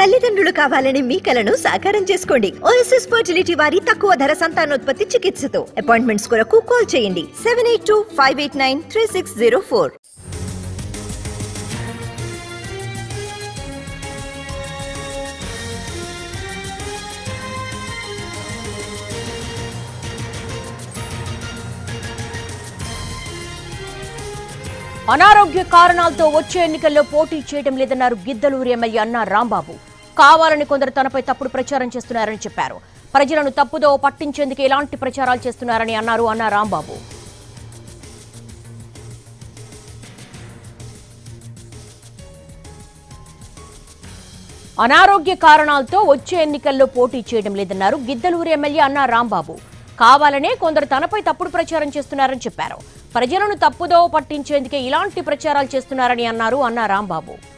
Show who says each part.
Speaker 1: తల్లిదండ్రులు కావాలని మీ కలను సాకారం చేసుకోండి ఓఎస్ఎస్ ఫర్టిలిటీ వారి తక్కువ ధర సంతానోత్పత్తి చికిత్సతో అపాయింట్మెంట్స్ కొరకు కాల్ చేయండి seven eight two five eight nine three six zero four
Speaker 2: అనారోగ్య కారణాలతో వచ్చే ఎన్నికల్లో పోటీ చేయడం లేదన్నారు గిద్దలూరు ఎమ్మెల్యే అన్న రాంబాబు కావాలని కొందరు తనపై తప్పుడు ప్రచారం చేస్తున్నారని చెప్పారు ప్రజలను తప్పుదో పట్టించేందుకు ఎలాంటి ప్రచారాలు చేస్తున్నారని అన్నారు అన్న రాంబాబు అనారోగ్య కారణాలతో వచ్చే ఎన్నికల్లో పోటీ చేయడం లేదన్నారు గిద్దలూరు ఎమ్మెల్యే అన్న రాంబాబు కావాలనే కొందరు తనపై తప్పుడు ప్రచారం చేస్తున్నారని చెప్పారు ప్రజలను తప్పుదో పట్టించేందుకే ఇలాంటి ప్రచారాలు చేస్తున్నారని అన్నారు అన్న రాంబాబు